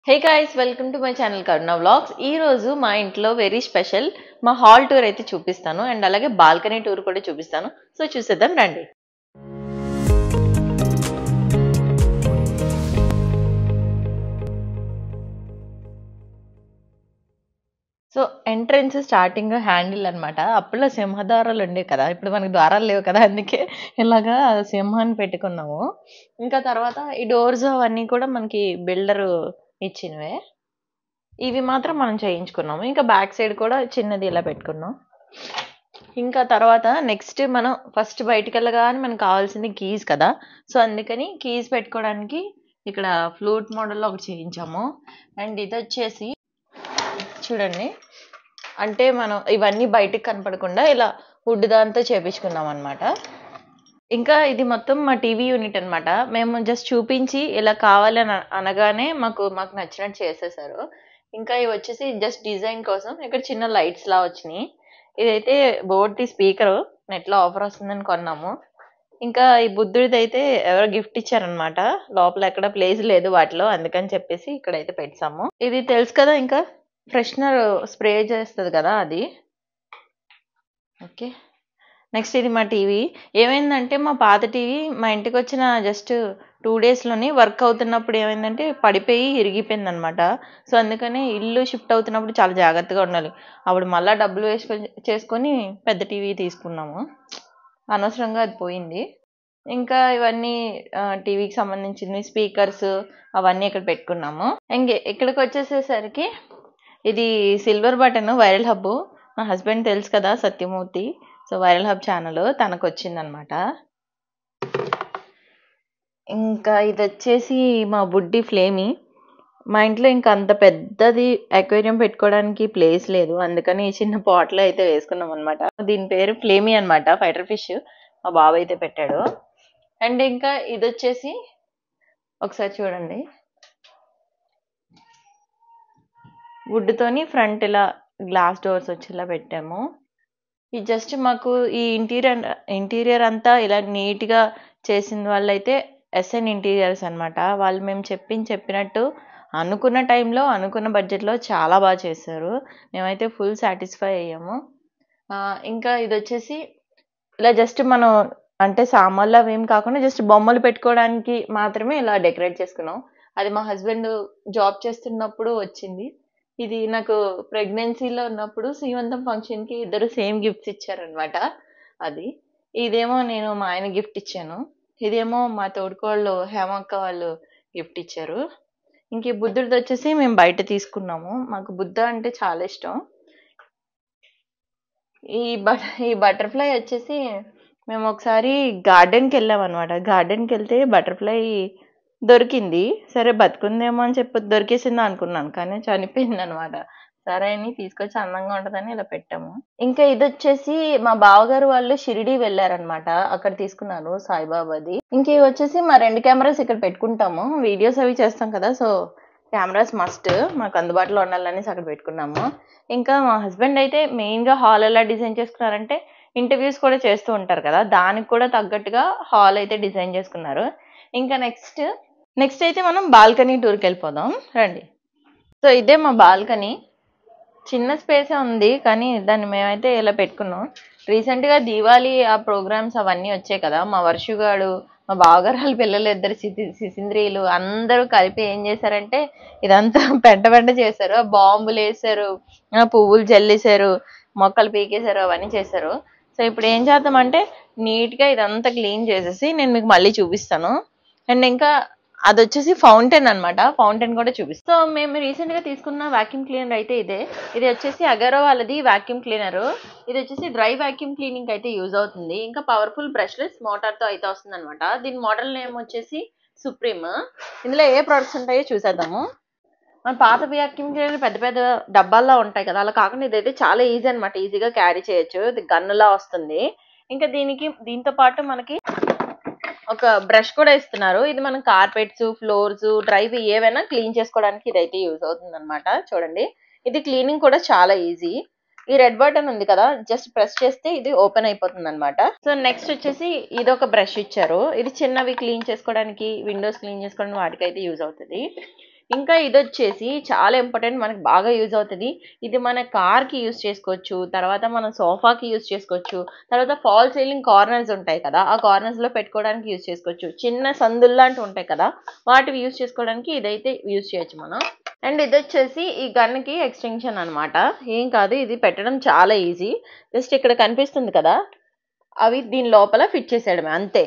hey guys welcome to my channel Karuna vlogs ఈ రోజు మా ఇంట్లో వెరీ స్పెషల్ మా హాల్ టూర్ అయితే చూపిస్తాను అండ్ అలాగే బాల్కనీ టూర్ కూడా చూపిస్తాను సో చూసేద్దాం రండి సో ఎంట్రన్స్ స్టార్టింగ్ హ్యాండిల్ అన్నమాట అప్పులో సింహద్వారాలు ఉండే కదా ఇప్పుడు మనకి ద్వారాలు లేవు కదా అందుకే ఇలాగా సింహాన్ని పెట్టుకున్నాము ఇంకా తర్వాత ఈ డోర్స్ అవన్నీ కూడా మనకి బిల్డర్ ఇచ్చినవే ఇవి మాత్రం మనం చేయించుకున్నాము ఇంకా బ్యాక్ సైడ్ కూడా చిన్నది ఇలా పెట్టుకున్నాం ఇంకా తర్వాత నెక్స్ట్ మనం ఫస్ట్ బయటికి వెళ్ళగానే మనకు కావాల్సింది కీస్ కదా సో అందుకని కీస్ పెట్టుకోవడానికి ఇక్కడ ఫ్లూట్ మోడల్లో ఒకటి చేయించాము అండ్ ఇది వచ్చేసి చూడండి అంటే మనం ఇవన్నీ బయటికి కనపడకుండా ఇలా వుడ్ దాంతో చేపించుకున్నాం అనమాట ఇంకా ఇది మొత్తం మా టీవీ యూనిట్ అన్నమాట మేము జస్ట్ చూపించి ఇలా కావాలని అనగానే మాకు మాకు నచ్చినట్టు చేసేసారు ఇంకా ఇవి వచ్చేసి జస్ట్ డిజైన్ కోసం ఇక్కడ చిన్న లైట్స్ లా వచ్చినాయి ఇదైతే బోర్డ్ది స్పీకర్ నెట్లో ఆఫర్ వస్తుందని కొన్నాము ఇంకా ఈ బుద్ధుడిది అయితే ఎవరో గిఫ్ట్ ఇచ్చారనమాట లోపల ఎక్కడ ప్లేస్ లేదు వాటిలో అందుకని చెప్పేసి ఇక్కడైతే పెట్టాము ఇది తెలుసు కదా ఇంకా ఫ్రెషనర్ స్ప్రే చేస్తుంది కదా అది ఓకే నెక్స్ట్ ఇది మా టీవీ ఏమైందంటే మా పాత టీవీ మా ఇంటికి వచ్చిన జస్ట్ టూ డేస్లోని వర్క్ అవుతున్నప్పుడు ఏమైందంటే పడిపోయి ఇరిగిపోయింది అనమాట సో అందుకని ఇల్లు షిఫ్ట్ అవుతున్నప్పుడు చాలా జాగ్రత్తగా ఉండాలి అప్పుడు మళ్ళీ డబ్బులు వేసుకొని చేసుకొని పెద్ద టీవీ తీసుకున్నాము అనవసరంగా అది పోయింది ఇంకా ఇవన్నీ టీవీకి సంబంధించినవి స్పీకర్స్ అవన్నీ ఇక్కడ పెట్టుకున్నాము ఇంకే ఇక్కడికి వచ్చేసేసరికి ఇది సిల్వర్ బటన్ వైరల్ హబ్ మా హస్బెండ్ తెలుసు కదా Satyamurthy so viral hub channel తనకు వచ్చిందనమాట ఇంకా ఇది వచ్చేసి మా బుడ్డి ఫ్లేమి మా ఇంట్లో ఇంకా అంత పెద్దది అక్వేరియం పెట్టుకోవడానికి ప్లేస్ లేదు అందుకని ఈ చిన్న పాట్లో అయితే వేసుకున్నాం అనమాట దీని పేరు ఫ్లేమీ అనమాట ఫైటర్ ఫిష్ మా బాబు అయితే పెట్టాడు అండ్ ఇంకా ఇది వచ్చేసి ఒకసారి చూడండి వుడ్తోని ఫ్రంట్ ఇలా గ్లాస్ డోర్స్ వచ్చేలా పెట్టాము ఇది జస్ట్ మాకు ఈ ఇంటీరియర్ ఇంటీరియర్ అంతా ఇలా నీట్గా చేసిన వాళ్ళైతే ఎస్ఎన్ ఇంటీరియర్స్ అనమాట వాళ్ళు మేము చెప్పి చెప్పినట్టు అనుకున్న టైంలో అనుకున్న బడ్జెట్లో చాలా బాగా చేశారు మేమైతే ఫుల్ సాటిస్ఫై అయ్యాము ఇంకా ఇది వచ్చేసి ఇలా జస్ట్ మనం అంటే సామాన్లు అవి ఏం కాకుండా జస్ట్ బొమ్మలు పెట్టుకోవడానికి మాత్రమే ఇలా డెకరేట్ చేసుకున్నాం అది మా హస్బెండ్ జాబ్ చేస్తున్నప్పుడు వచ్చింది ఇది నాకు ప్రెగ్నెన్సీలో ఉన్నప్పుడు శ్రీమంతం ఫంక్షన్కి ఇద్దరు సేమ్ గిఫ్ట్స్ ఇచ్చారనమాట అది ఇదేమో నేను మా ఆయన గిఫ్ట్ ఇచ్చాను ఇదేమో మా తోడుకోళ్ళు హేమక్క వాళ్ళు గిఫ్ట్ ఇచ్చారు ఇంక ఈ బుద్ధుడిది వచ్చేసి మేము బయట తీసుకున్నాము మాకు బుద్ధ అంటే చాలా ఇష్టం ఈ బట్ ఈ బటర్ఫ్లై వచ్చేసి మేము ఒకసారి గార్డెన్కి వెళ్ళాం అనమాట గార్డెన్కి వెళ్తే బటర్ఫ్లై దొరికింది సరే బతుకుందేమో అని చెప్పి దొరికేసిందా అనుకున్నాను కానీ చనిపోయింది అనమాట సరే అని తీసుకొచ్చి అందంగా ఉంటుందని ఇలా పెట్టాము ఇంకా ఇది వచ్చేసి మా బావగారు వాళ్ళు షిరిడి వెళ్ళారనమాట అక్కడ తీసుకున్నారు సాయిబాబాది ఇంక ఇవి వచ్చేసి మా రెండు కెమెరాస్ ఇక్కడ పెట్టుకుంటాము వీడియోస్ అవి చేస్తాం కదా సో కెమెరాస్ మస్ట్ మాకు అందుబాటులో ఉండాలని అక్కడ పెట్టుకున్నాము ఇంకా మా హస్బెండ్ అయితే మెయిన్గా హాల్ ఎలా డిజైన్ చేసుకున్నారంటే ఇంటర్వ్యూస్ కూడా చేస్తూ ఉంటారు కదా దానికి కూడా తగ్గట్టుగా హాల్ అయితే డిజైన్ చేసుకున్నారు ఇంకా నెక్స్ట్ నెక్స్ట్ అయితే మనం బాల్కనీ టూర్కి వెళ్ళిపోదాం రండి సో ఇదే మా బాల్కనీ చిన్న స్పేసే ఉంది కానీ దాన్ని మేమైతే ఇలా పెట్టుకున్నాం రీసెంట్గా దీవాలి ఆ ప్రోగ్రామ్స్ అవన్నీ వచ్చాయి కదా మా వర్షుగాడు మా బావగారు వాళ్ళ పిల్లలు ఇద్దరు సిసింద్రీలు అందరూ కలిపి ఏం చేశారంటే ఇదంతా పెంట పెంట చేశారు బాంబులు వేసారు పువ్వులు జల్లేశారు మొక్కలు పీకేశారు అవన్నీ చేశారు సో ఇప్పుడు ఏం చేద్దామంటే నీట్గా ఇదంతా క్లీన్ చేసేసి నేను మీకు మళ్ళీ చూపిస్తాను అండ్ ఇంకా అది వచ్చేసి ఫౌంటైన్ అనమాట ఫౌంటైన్ కూడా చూపిస్తాం సో మేము రీసెంట్ గా తీసుకున్న వాక్యూమ్ క్లీనర్ అయితే ఇదే ఇది వచ్చేసి అగరో వాళ్ళది వాక్యూమ్ క్లీనర్ ఇది వచ్చేసి డ్రై వాక్యూమ్ క్లీనింగ్ అయితే యూజ్ అవుతుంది ఇంకా పవర్ఫుల్ బ్రష్లెస్ మోటార్ తో అయితే వస్తుంది అనమాట దీని మోడల్ నేమ్ వచ్చేసి సుప్రీమ్ ఇందులో ఏ ప్రొడక్ట్స్ ఉంటాయో చూసేద్దాము మన పాత వ్యాక్యూమ్ క్లీనర్ పెద్ద పెద్ద డబ్బాల్లో ఉంటాయి కదా అలా కాకుండా ఇదైతే చాలా ఈజీ అనమాట ఈజీగా క్యారీ చేయొచ్చు ఇది గన్నులా వస్తుంది ఇంకా దీనికి దీంతో పాటు మనకి ఒక బ్రష్ కూడా ఇస్తున్నారు ఇది మనం కార్పెట్స్ ఫ్లోర్స్ డ్రైవ్ ఏవైనా క్లీన్ చేసుకోవడానికి ఇదైతే యూజ్ అవుతుంది అనమాట చూడండి ఇది క్లీనింగ్ కూడా చాలా ఈజీ ఈ రెడ్ బటన్ ఉంది కదా జస్ట్ ప్రెస్ చేస్తే ఇది ఓపెన్ అయిపోతుంది అనమాట సో నెక్స్ట్ వచ్చేసి ఇది ఒక బ్రష్ ఇచ్చారు ఇది చిన్నవి క్లీన్ చేసుకోవడానికి విండోస్ క్లీన్ చేసుకోవడానికి వాటికైతే యూజ్ అవుతుంది ఇంకా ఇది వచ్చేసి చాలా ఇంపార్టెంట్ మనకి బాగా యూజ్ అవుతుంది ఇది మన కార్కి యూజ్ చేసుకోవచ్చు తర్వాత మన సోఫాకి యూజ్ చేసుకోవచ్చు తర్వాత ఫాల్ సీలింగ్ కార్నర్స్ ఉంటాయి కదా ఆ కార్నర్స్ లో పెట్టుకోవడానికి యూజ్ చేసుకోవచ్చు చిన్న సందులు లాంటివి ఉంటాయి కదా వాటివి యూజ్ చేసుకోవడానికి ఇదైతే యూజ్ చేయొచ్చు మనం అండ్ ఇది వచ్చేసి ఈ గన్కి ఎక్స్టెన్షన్ అన్నమాట ఏం కాదు ఇది పెట్టడం చాలా ఈజీ జస్ట్ ఇక్కడ కనిపిస్తుంది కదా అవి దీని లోపల ఫిట్ చేసేయడమే అంతే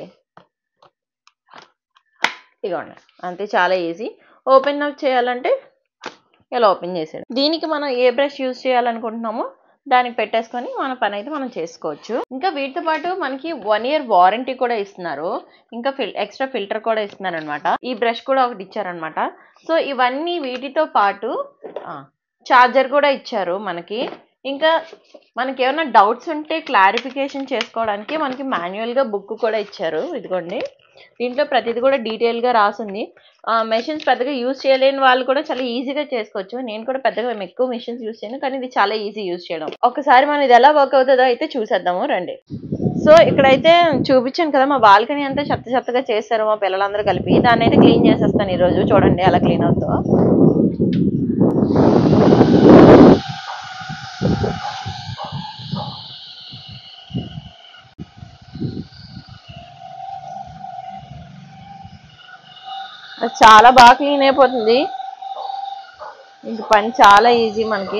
ఇదిగోండి అంతే చాలా ఈజీ ఓపెన్ అప్ చేయాలంటే ఇలా ఓపెన్ చేసేయడం దీనికి మనం ఏ బ్రష్ యూజ్ చేయాలనుకుంటున్నామో దానికి పెట్టేసుకొని మన పని అయితే మనం చేసుకోవచ్చు ఇంకా వీటితో పాటు మనకి వన్ ఇయర్ వారంటీ కూడా ఇస్తున్నారు ఇంకా ఫిల్ ఎక్స్ట్రా ఫిల్టర్ కూడా ఇస్తున్నారు అనమాట ఈ బ్రష్ కూడా ఒకటి ఇచ్చారనమాట సో ఇవన్నీ వీటితో పాటు చార్జర్ కూడా ఇచ్చారు మనకి ఇంకా మనకి ఏమైనా డౌట్స్ ఉంటే క్లారిఫికేషన్ చేసుకోవడానికి మనకి మాన్యువల్గా బుక్ కూడా ఇచ్చారు ఇదిగోండి దీంట్లో ప్రతిదీ కూడా డీటెయిల్గా రాసింది మెషిన్స్ పెద్దగా యూజ్ చేయలేని వాళ్ళు కూడా చాలా ఈజీగా చేసుకోవచ్చు నేను కూడా పెద్దగా ఎక్కువ మెషిన్స్ యూజ్ చేయను కానీ ఇది చాలా ఈజీ యూజ్ చేయడం ఒకసారి మనం ఇది ఎలా వర్క్ అవుతుందో అయితే చూసేద్దాము రండి సో ఇక్కడైతే చూపించాను కదా మా బాల్కనీ అంతా చెత్త చెత్తగా చేస్తారు మా పిల్లలందరూ కలిపి దాన్ని అయితే క్లీన్ చేసేస్తాను ఈరోజు చూడండి అలా క్లీన్ అవుతుందో అది చాలా బాగా క్లీన్ అయిపోతుంది ఇంక పని చాలా ఈజీ మనకి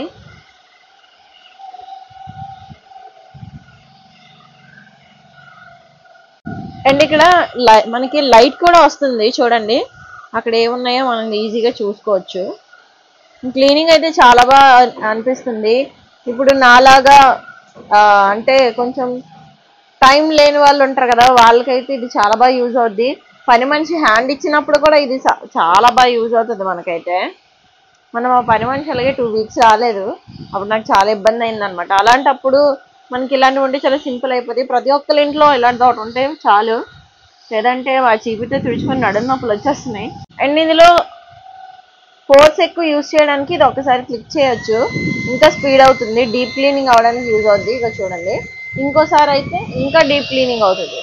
అండ్ ఇక్కడ లై- మనకి లైట్ కూడా వస్తుంది చూడండి అక్కడ ఏమున్నాయో మనం ఈజీగా చూసుకోవచ్చు క్లీనింగ్ అయితే చాలా బాగా అనిపిస్తుంది ఇప్పుడు నాలాగా ఆ, అంటే కొంచెం టైం లేని వాళ్ళు ఉంటారు కదా వాళ్ళకైతే ఇది చాలా బాగా యూజ్ అవుద్ది పని మనిషి హ్యాండ్ ఇచ్చినప్పుడు కూడా ఇది చా- చాలా బాగా యూజ్ అవుతుంది మనకైతే మనం ఆ పని మనిషి అలాగే టూ వీక్స్ రాలేదు అప్పుడు నాకు చాలా ఇబ్బంది అయింది అనమాట అలాంటప్పుడు మనకి ఇలాంటివి ఉంటే చాలా సింపుల్ అయిపోతుంది ప్రతి ఒక్కరి ఇంట్లో ఇలాంటి ఒకటి ఉంటే చాలు లేదంటే ఆ చీపితో తుడుచుకొని నడుము నొప్పులు వచ్చేస్తున్నాయి అండ్ ఇందులో ఫోర్స్ ఎక్కువ యూజ్ చేయడానికి ఇది ఒకసారి క్లిక్ చేయొచ్చు ఇంకా స్పీడ్ అవుతుంది డీప్ క్లీనింగ్ అవడానికి యూజ్ అవుద్ది ఇక చూడండి ఇంకోసారి అయితే ఇంకా డీప్ క్లీనింగ్ అవుతుంది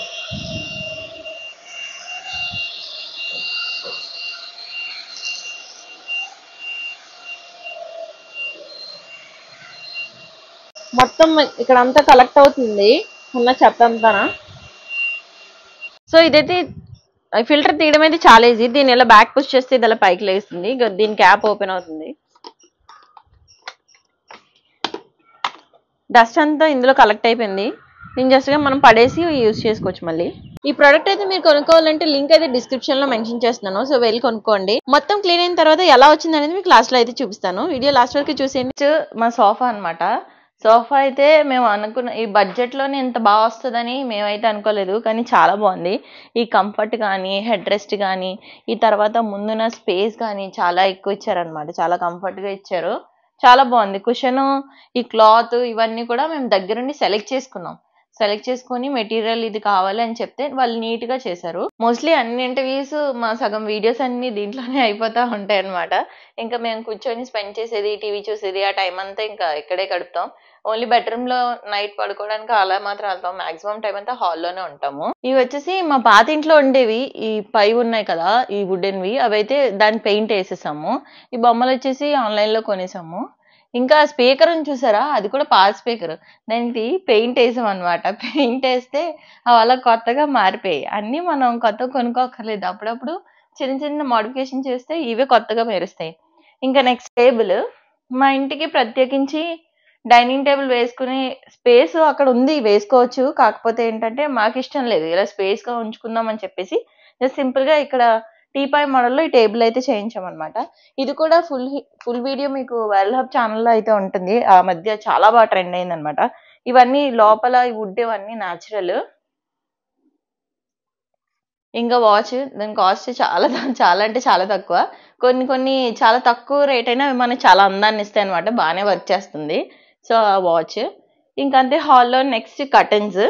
మొత్తం ఇక్కడ అంతా కలెక్ట్ అవుతుంది ఉన్న చెత్త అంతా సో ఇదైతే ఫిల్టర్ తీయడం అయితే చాలా ఈజీ దీన్ని ఇలా బ్యాక్ పుష్ చేస్తే ఇది ఇలా పైకి లేస్తుంది ఇక దీని క్యాప్ ఓపెన్ అవుతుంది డస్ట్ అంతా ఇందులో కలెక్ట్ అయిపోయింది దీన్ని జస్ట్గా మనం పడేసి యూజ్ చేసుకోవచ్చు మళ్ళీ ఈ ప్రోడక్ట్ అయితే మీరు కొనుక్కోవాలంటే లింక్ అయితే డిస్క్రిప్షన్ లో మెన్షన్ చేస్తున్నాను సో వెళ్ళి కొనుక్కోండి మొత్తం క్లీన్ అయిన తర్వాత ఎలా వచ్చింది అనేది మీకు లాస్ట్ లో అయితే చూపిస్తాను వీడియో లాస్ట్ వరకు చూసేయండి మా సోఫా అన్నమాట సోఫా అయితే మేము అనుకున్న ఈ బడ్జెట్ లోనే ఇంత బాగా వస్తుందని మేమైతే అనుకోలేదు కానీ చాలా బాగుంది ఈ కంఫర్ట్ కానీ హెడ్ రెస్ట్ కానీ ఈ తర్వాత ముందున స్పేస్ కానీ చాలా ఎక్కువ ఇచ్చారనమాట చాలా కంఫర్ట్ గా ఇచ్చారు చాలా బాగుంది కుషన్ ఈ క్లాత్ ఇవన్నీ కూడా మేము దగ్గరుండి సెలెక్ట్ చేసుకున్నాం సెలెక్ట్ చేసుకొని మెటీరియల్ ఇది కావాలి అని చెప్తే వాళ్ళు నీట్ గా చేశారు మోస్ట్లీ అన్ని ఇంటర్వ్యూస్ మా సగం వీడియోస్ అన్ని దీంట్లోనే అయిపోతా ఉంటాయి అనమాట ఇంకా మేము కూర్చొని స్పెండ్ చేసేది టీవీ చూసేది ఆ టైం అంతా ఇంకా ఇక్కడే గడుపుతాం ఓన్లీ బెడ్రూమ్ లో నైట్ పడుకోవడానికి అలా మాత్రం వెళ్తాం మాక్సిమం టైం అంతా హాల్లోనే ఉంటాము ఇవి వచ్చేసి మా పాత ఇంట్లో ఉండేవి ఈ పై ఉన్నాయి కదా ఈ వుడెన్వి అవి అయితే దాని పెయింట్ వేసేసాము ఈ బొమ్మలు వచ్చేసి ఆన్లైన్ లో కొనేసాము ఇంకా స్పీకర్ ఉంది చూసారా అది కూడా పాత స్పీకర్ దానికి పెయింట్ వేసాం అనమాట పెయింట్ వేస్తే అవి అలా కొత్తగా మారిపోయాయి అన్నీ మనం కొత్తగా కొనుక్కోకర్లేదు అప్పుడప్పుడు చిన్న చిన్న మోడిఫికేషన్ చేస్తే ఇవే కొత్తగా మెరుస్తాయి ఇంకా నెక్స్ట్ టేబుల్ మా ఇంటికి ప్రత్యేకించి డైనింగ్ టేబుల్ వేసుకునే స్పేస్ అక్కడ ఉంది వేసుకోవచ్చు కాకపోతే ఏంటంటే మాకు ఇష్టం లేదు ఇలా స్పేస్ గా ఉంచుకుందాం అని చెప్పేసి జస్ట్ సింపుల్ గా ఇక్కడ టీపాయ్ మోడల్లో ఈ టేబుల్ అయితే చేయించామన్నమాట ఇది కూడా ఫుల్ ఫుల్ వీడియో మీకు వెల్ హబ్ ఛానల్లో అయితే ఉంటుంది ఆ మధ్య చాలా బాగా ట్రెండ్ అయింది అనమాట ఇవన్నీ లోపల ఈ వుడ్ ఇవన్నీ న్యాచురల్ ఇంకా వాచ్ దాని కాస్ట్ చాలా త- చాలా అంటే చాలా తక్కువ కొన్ని కొన్ని చాలా తక్కువ రేట్ అయినా అవి మనకి చాలా అందాన్ని ఇస్తాయి అనమాట బాగానే వర్క్ చేస్తుంది సో ఆ వాచ్ ఇంకంతే హాల్లో నెక్స్ట్ కర్టన్స్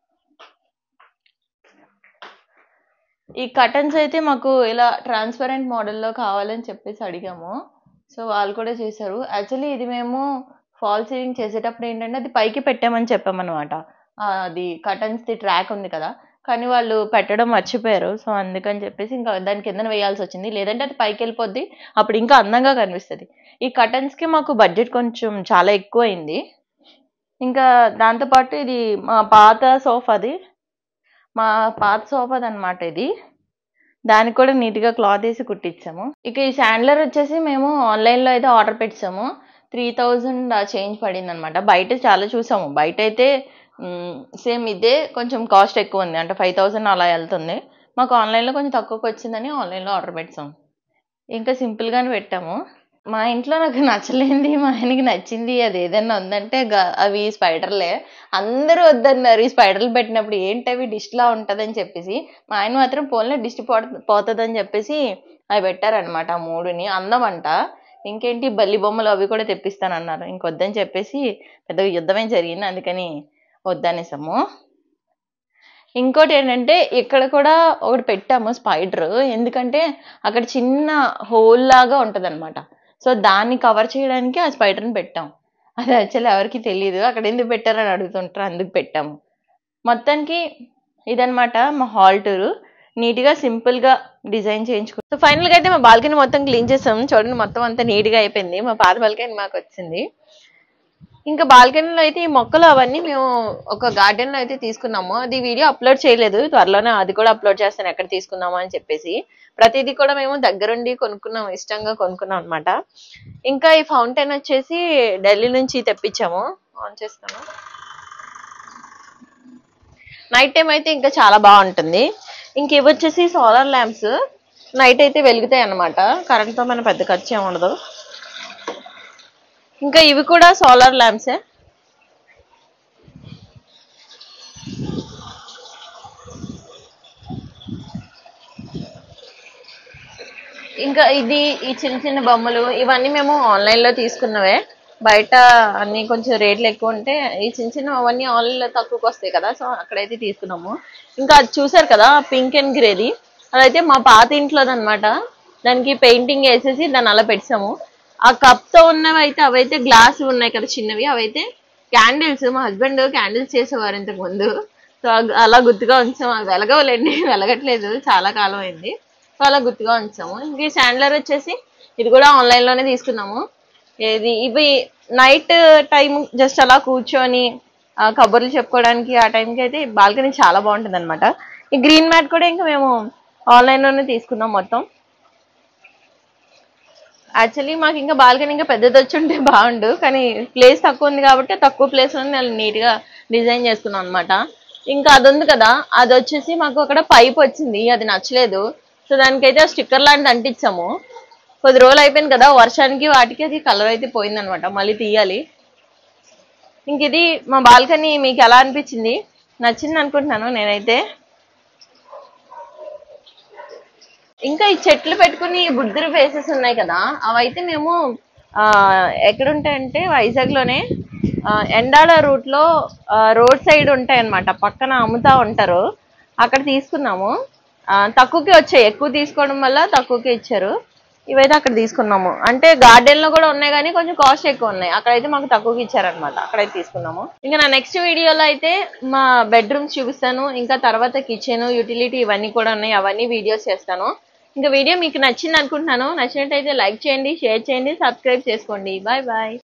ఈ కర్టన్స్ అయితే మాకు ఇలా ట్రాన్స్పరెంట్ మోడల్లో కావాలని చెప్పేసి అడిగాము సో వాళ్ళు కూడా చేశారు యాక్చువల్లీ ఇది మేము ఫాల్ సీలింగ్ చేసేటప్పుడు ఏంటంటే అది పైకి పెట్టామని చెప్పామన్నమాట ఆ, అది కర్టన్స్ ది ట్రాక్ ఉంది కదా కానీ వాళ్ళు పెట్టడం మర్చిపోయారు సో అందుకని చెప్పేసి ఇంకా దాని కిందన వేయాల్సి వచ్చింది లేదంటే అది పైకి వెళ్ళిపోద్ది అప్పుడు ఇంకా అందంగా కనిపిస్తుంది ఈ కర్టన్స్కి మాకు బడ్జెట్ కొంచెం చాలా ఎక్కువ అయింది ఇంకా దాంతోపాటు ఇది మా పాత సోఫాది మా పాత సోఫాది అనమాట ఇది దానికి కూడా నీట్గా క్లాత్ వేసి కుట్టించాము ఇక ఈ శాండ్లర్ వచ్చేసి మేము ఆన్లైన్లో అయితే ఆర్డర్ పెట్టాము త్రీ థౌజండ్ చేంజ్ పడింది అనమాట బయట చాలా చూసాము బయట అయితే సేమ్ ఇదే కొంచెం కాస్ట్ ఎక్కువ ఉంది అంటే ఫైవ్ థౌజండ్ అలా వెళ్తుంది మాకు ఆన్లైన్లో కొంచెం తక్కువకి వచ్చిందని ఆన్లైన్లో ఆర్డర్ పెట్టాం ఇంకా సింపుల్గానే పెట్టాము మా ఇంట్లో నాకు నచ్చలేంది మా ఆయనకి నచ్చింది అది ఏదైనా ఉందంటే గ- అవి స్పైడర్లే అందరూ వద్దన్నారు ఈ స్పైడర్లు పెట్టినప్పుడు ఏంటి అవి డిష్లా ఉంటుందని చెప్పేసి మా ఆయన మాత్రం పోన్లే డిస్ట్ పోతుందని చెప్పేసి అవి పెట్టారనమాట ఆ మూడుని అందం అంట ఇంకేంటి బల్లి బొమ్మలు అవి కూడా తెప్పిస్తానన్నారు ఇంకొద్దని చెప్పేసి పెద్ద యుద్ధమే జరిగింది అందుకని వద్దనేసాము ఇంకోటి ఏంటంటే ఇక్కడ కూడా ఒకటి పెట్టాము స్పైడర్ ఎందుకంటే అక్కడ చిన్న హోల్ లాగా ఉంటది అనమాట సో దాన్ని కవర్ చేయడానికి ఆ స్పైడర్ని పెట్టాం అది యాక్చువల్లీ ఎవరికి తెలియదు అక్కడ ఎందుకు పెట్టారని అడుగుతుంటారు అందుకు పెట్టాము మొత్తానికి ఇదనమాట మా హాల్ టూర్ నీట్గా సింపుల్గా డిజైన్ చేయించుకో సో ఫైనల్గా అయితే మా బాల్కనీ మొత్తం క్లీన్ చేసాం చూడండి మొత్తం అంతా నీట్గా అయిపోయింది మా పాత బాల్కనీ మాకు వచ్చింది ఇంకా బాల్కనీలో అయితే ఈ మొక్కలు అవన్నీ మేము ఒక గార్డెన్ లో అయితే తీసుకున్నాము అది వీడియో అప్లోడ్ చేయలేదు త్వరలోనే అది కూడా అప్లోడ్ చేస్తాను ఎక్కడ తీసుకున్నాము అని చెప్పేసి ప్రతిదీ కూడా మేము దగ్గరుండి కొనుక్కున్నాం ఇష్టంగా కొనుక్కున్నాం అన్నమాట ఇంకా ఈ ఫౌంటైన్ వచ్చేసి ఢిల్లీ నుంచి తెప్పించాము ఆన్ చేస్తాను నైట్ టైం అయితే ఇంకా చాలా బాగుంటుంది ఇంక ఇవి వచ్చేసి సోలార్ ల్యాంప్స్ నైట్ అయితే వెలుగుతాయి అన్నమాట కరెంట్తో మన పెద్ద ఖర్చు ఏమి ఉండదు ఇంకా ఇవి కూడా సోలార్ ల్యాంప్సే ఇంకా ఇది ఈ చిన్న చిన్న బొమ్మలు ఇవన్నీ మేము ఆన్లైన్ లో తీసుకున్నవే బయట అన్ని కొంచెం రేట్లు ఎక్కువ ఉంటే ఈ చిన్న చిన్న అవన్నీ ఆన్లైన్ లో తక్కువకి వస్తాయి కదా సో అక్కడైతే తీసుకున్నాము ఇంకా అది చూసారు కదా పింక్ అండ్ గ్రేది అదైతే మా పాత ఇంట్లోది అనమాట దానికి పెయింటింగ్ వేసేసి దాన్ని అలా పెట్టాము ఆ కప్ తో ఉన్నవి అయితే అవైతే గ్లాస్ ఉన్నాయి కదా చిన్నవి అవైతే క్యాండిల్స్ మా హస్బెండ్ క్యాండిల్స్ చేసేవారు ఇంతకు ముందు సో అగ్- అలా గుర్తుగా ఉంచాము అవి వెలగవలేండి వెలగట్లేదు చాలా కాలం అయింది సో అలా గుర్తుగా ఉంచాము ఇంక శాండ్లర్ వచ్చేసి ఇది కూడా ఆన్లైన్ లోనే తీసుకున్నాము ఏది ఇవి నైట్ టైం జస్ట్ అలా కూర్చొని ఆ, కబుర్లు చెప్పుకోవడానికి ఆ టైంకి అయితే బాల్కనీ చాలా బాగుంటుంది అనమాట ఈ గ్రీన్ మ్యాట్ కూడా ఇంకా మేము ఆన్లైన్ లోనే తీసుకున్నాం మొత్తం యాక్చువల్లీ మాకు ఇంకా బాల్కనీ ఇంకా పెద్దది వచ్చి ఉంటే బాగుండు కానీ ప్లేస్ తక్కువ ఉంది కాబట్టి తక్కువ ప్లేస్ లో నేను నీట్ గా డిజైన్ చేసుకున్నాం అనమాట ఇంకా అది ఉంది కదా అది వచ్చేసి మాకు అక్కడ పైప్ వచ్చింది అది నచ్చలేదు సో దానికైతే స్టిక్కర్ లాంటిది అంటించాము కొద్ది రోజులు అయిపోయింది కదా వర్షానికి వాటికి అది కలర్ అయితే పోయిందనమాట మళ్ళీ తీయాలి ఇంక ఇది మా బాల్కనీ మీకు ఎలా అనిపించింది నచ్చింది అనుకుంటున్నాను నేనైతే ఇంకా ఈ చెట్లు పెట్టుకుని బుద్ధురు ఫేసెస్ ఉన్నాయి కదా అవైతే మేము ఆ, ఎక్కడ ఉంటాయంటే వైజాగ్ లోనే ఆ, ఎండాడ రూట్ లో రోడ్ సైడ్ ఉంటాయి అన్నమాట పక్కన అమ్ముతా ఉంటారు అక్కడ తీసుకున్నాము ఆ, తక్కువకి వచ్చాయి ఎక్కువ తీసుకోవడం వల్ల తక్కువకి ఇచ్చారు ఇవైతే అక్కడ తీసుకున్నాము అంటే గార్డెన్ లో కూడా ఉన్నాయి కానీ కొంచెం కాస్ట్ ఎక్కువ ఉన్నాయి అక్కడైతే మాకు తక్కువకి ఇచ్చారనమాట అక్కడైతే తీసుకున్నాము ఇంకా నా నెక్స్ట్ వీడియోలో అయితే మా బెడ్రూమ్స్ చూపిస్తాను ఇంకా తర్వాత కిచెన్ యూటిలిటీ ఇవన్నీ కూడా ఉన్నాయి అవన్నీ వీడియోస్ చేస్తాను ఇంకా వీడియో మీకు నచ్చింది అనుకుంటున్నాను నచ్చినట్టయితే లైక్ చేయండి షేర్ చేయండి సబ్స్క్రైబ్ చేసుకోండి బాయ్ బాయ్